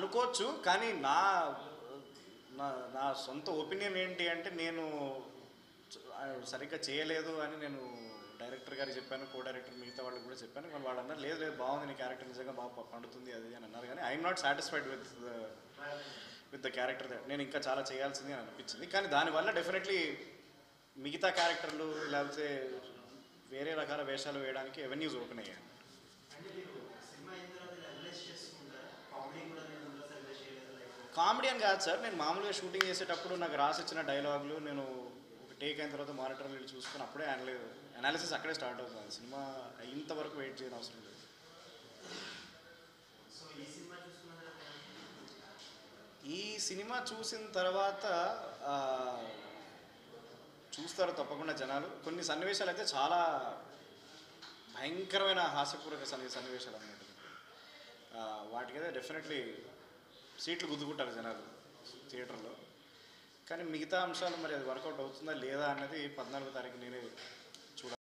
అనుకోవచ్చు కానీ నా నా నా సొంత ఒపీనియన్ ఏంటి అంటే నేను చ- సరిగ్గా చేయలేదు అని నేను డైరెక్టర్ గారికి చెప్పాను కో డైరెక్టర్ మిగతా వాళ్ళకి కూడా చెప్పాను కానీ వాళ్ళు అన్నారు లేదు లేదు బాగుంది నీ క్యారెక్టర్ నిజంగా బాగా పండుతుంది అది అని అన్నారు కానీ I'm not satisfied with with the character నేను ఇంకా చాలా చేయాల్సింది అని అనిపించింది కానీ దానివల్ల డెఫినెట్లీ మిగతా క్యారెక్టర్లు లేకపోతే వేరే రకాల వేషాలు వేయడానికి ఎవెన్యూస్ ఓపెన్ అయ్యాయి అంటే మీరు సినిమా అయిన తర్వాత ఇలా అనలైజ్ చేసుకుంటారా కామెడీ కూడా నేను అందులో సరిగ్గా చేయలేదు లైక్ కామెడీ అని కాదు సార్ నేను మామూలుగా షూటింగ్ చేసేటప్పుడు నాకు రాసి ఇచ్చిన డైలాగులు నేను ఒక టేక్ అయిన తర్వాత మానిటర్ వెళ్ళి చూసుకొని అప్పుడే అనలై అనాలిసిస్ అక్కడే స్టార్ట్ అవుతుంది సినిమా ఇంతవరకు వెయిట్ చేయని అవసరం లేదు సో ఈ సినిమా చూసుకున్న తర్వాత ఈ సినిమా చూసిన తర్వాత ఆ, చూస్తారు తప్పకుండా జనాలు కొన్ని సన్నివేశాలు అయితే చాలా భయంకరమైన హాస్యపూర్వక సన్ని సన్నివేశాలు అన్నమాట ఆ, వాటికైతే డెఫినెట్లీ సీట్లు గుద్దుకుంటారు జనాలు థియేటర్లో కానీ మిగతా అంశాలు మరి అది వర్కౌట్ అవుతుందా లేదా అన్నది పద్నాలుగో తారీఖు నేనే